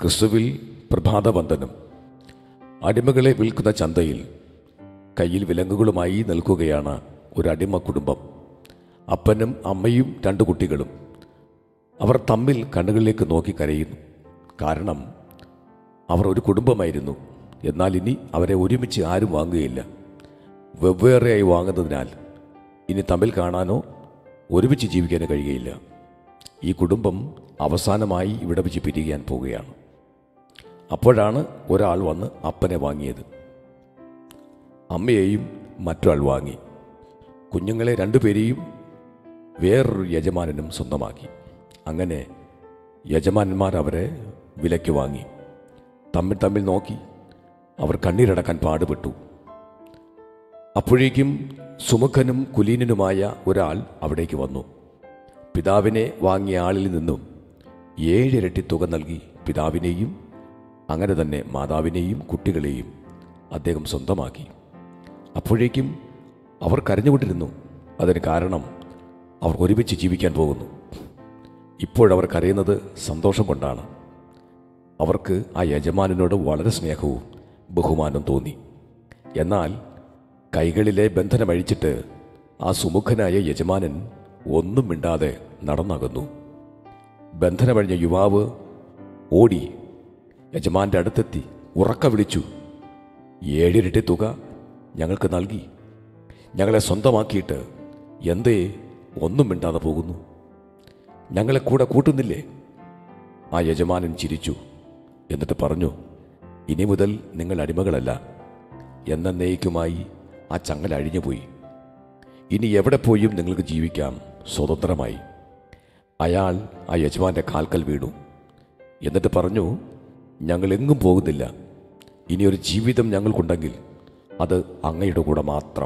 ക്രിസ്തുവിൽ പ്രഭാതവന്ദനം അടിമകളെ വിൽക്കുന്ന ചന്തയിൽ കയ്യിൽ വിലങ്ങുകളുമായി നിൽക്കുകയാണ് ഒരു അടിമ കുടുംബം അപ്പനും അമ്മയും രണ്ട് കുട്ടികളും അവർ തമ്മിൽ കണ്ണുകളിലേക്ക് നോക്കി കരയുന്നു കാരണം അവർ ഒരു കുടുംബമായിരുന്നു എന്നാൽ ഇനി അവരെ ഒരുമിച്ച് ആരും വാങ്ങുകയില്ല വെവ്വേറെയായി വാങ്ങുന്നതിനാൽ ഇനി തമ്മിൽ കാണാനോ ഒരുമിച്ച് ജീവിക്കാനോ കഴിയുകയില്ല ഈ കുടുംബം അവസാനമായി ഇവിടെ വെച്ച് പിരിയാൻ പോവുകയാണ് അപ്പോഴാണ് ഒരാൾ വന്ന് അപ്പനെ വാങ്ങിയത് അമ്മയെയും മറ്റൊരാൾ വാങ്ങി കുഞ്ഞുങ്ങളെ രണ്ടുപേരെയും വേറൊരു യജമാനനും സ്വന്തമാക്കി അങ്ങനെ യജമാനന്മാർ അവരെ വിലയ്ക്ക് വാങ്ങി തമ്മിൽ തമ്മിൽ നോക്കി അവർ കണ്ണീരടക്കാൻ പാടുപെട്ടു അപ്പോഴേക്കും സുമുഖനും കുലീനനുമായ ഒരാൾ അവിടേക്ക് വന്നു പിതാവിനെ വാങ്ങിയ ആളിൽ നിന്നും ഏഴിരട്ടി തുക നൽകി പിതാവിനെയും അങ്ങനെ തന്നെ മാതാവിനെയും കുട്ടികളെയും അദ്ദേഹം സ്വന്തമാക്കി അപ്പോഴേക്കും അവർ കരഞ്ഞുകൊണ്ടിരുന്നു അതിന് കാരണം അവർ ഒരുമിച്ച് ജീവിക്കാൻ പോകുന്നു ഇപ്പോഴവർ കരയുന്നത് സന്തോഷം കൊണ്ടാണ് അവർക്ക് ആ യജമാനനോട് വളരെ സ്നേഹവും ബഹുമാനവും തോന്നി എന്നാൽ കൈകളിലെ ബന്ധനമഴിച്ചിട്ട് ആ സുമുഖനായ യജമാനൻ ഒന്നും മിണ്ടാതെ നടന്നകന്നു ബന്ധനമഴിഞ്ഞ യുവാവ് ഓടി യജമാന്റെ അടുത്തെത്തി ഉറക്ക വിളിച്ചു ഏഴിരട്ടി തുക ഞങ്ങൾക്ക് നൽകി ഞങ്ങളെ സ്വന്തമാക്കിയിട്ട് എന്തേ ഒന്നും മിണ്ടാതെ പോകുന്നു ഞങ്ങളെ കൂടെ കൂട്ടുന്നില്ലേ ആ യജമാനൻ ചിരിച്ചു എന്നിട്ട് പറഞ്ഞു ഇനി മുതൽ നിങ്ങൾ അടിമകളല്ല എന്നേക്കുമായി ആ ചങ്ങല അഴിഞ്ഞുപോയി ഇനി എവിടെ പോയും നിങ്ങൾക്ക് ജീവിക്കാം സ്വതന്ത്രമായി അയാൾ ആ യജമാന്റെ കാൽക്കൽ വീണു എന്നിട്ട് പറഞ്ഞു ഞങ്ങൾ എങ്ങും പോകുന്നില്ല ഇനിയൊരു ജീവിതം ഞങ്ങൾക്കുണ്ടെങ്കിൽ അത് അങ്ങയുടെ കൂടെ മാത്രം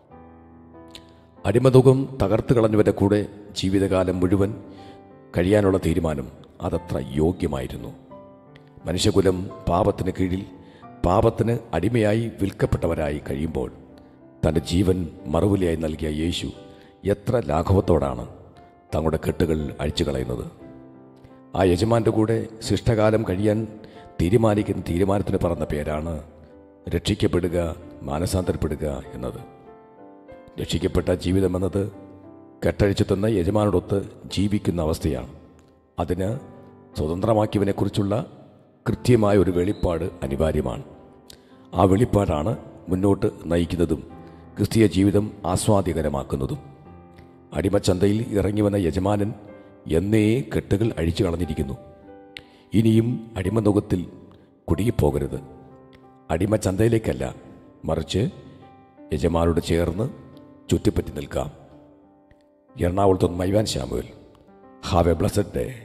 അടിമതുകം തകർത്ത് കളഞ്ഞവരുടെ കൂടെ ജീവിതകാലം മുഴുവൻ കഴിയാനുള്ള തീരുമാനം അതത്ര യോഗ്യമായിരുന്നു മനുഷ്യകുലം പാപത്തിന് കീഴിൽ പാപത്തിന് അടിമയായി വിൽക്കപ്പെട്ടവരായി കഴിയുമ്പോൾ തൻ്റെ ജീവൻ മറുവിലയായി നൽകിയ യേശു എത്ര ലാഘവത്തോടാണ് തങ്ങളുടെ കെട്ടുകൾ അഴിച്ചു കളയുന്നത് ആ യജമാൻ്റെ കൂടെ ശിഷ്ടകാലം കഴിയാൻ തീരുമാനിക്കുന്ന തീരുമാനത്തിന് പറഞ്ഞ പേരാണ് രക്ഷിക്കപ്പെടുക മാനസാന്തരപ്പെടുക എന്നത് രക്ഷിക്കപ്പെട്ട ജീവിതമെന്നത് കെട്ടഴിച്ചു തന്ന യജമാനോടൊത്ത് ജീവിക്കുന്ന അവസ്ഥയാണ് അതിന് സ്വതന്ത്രമാക്കിയവനെക്കുറിച്ചുള്ള കൃത്യമായ ഒരു വെളിപ്പാട് അനിവാര്യമാണ് ആ വെളിപ്പാടാണ് മുന്നോട്ട് നയിക്കുന്നതും ക്രിസ്തീയ ജീവിതം ആസ്വാദ്യകരമാക്കുന്നതും അടിമച്ചന്തയിൽ ഇറങ്ങി വന്ന യജമാനൻ എന്നേ കെട്ടുകൾ അഴിച്ചു കളഞ്ഞിരിക്കുന്നു ഇനിയും അടിമനുഖത്തിൽ കുടുങ്ങിപ്പോകരുത് അടിമച്ചന്തയിലേക്കല്ല മറിച്ച് യജമാനോട് ചേർന്ന് ചുറ്റിപ്പറ്റി നിൽക്കാം എറണാകുളത്ത് മൈവാൻ Samuel have a blessed day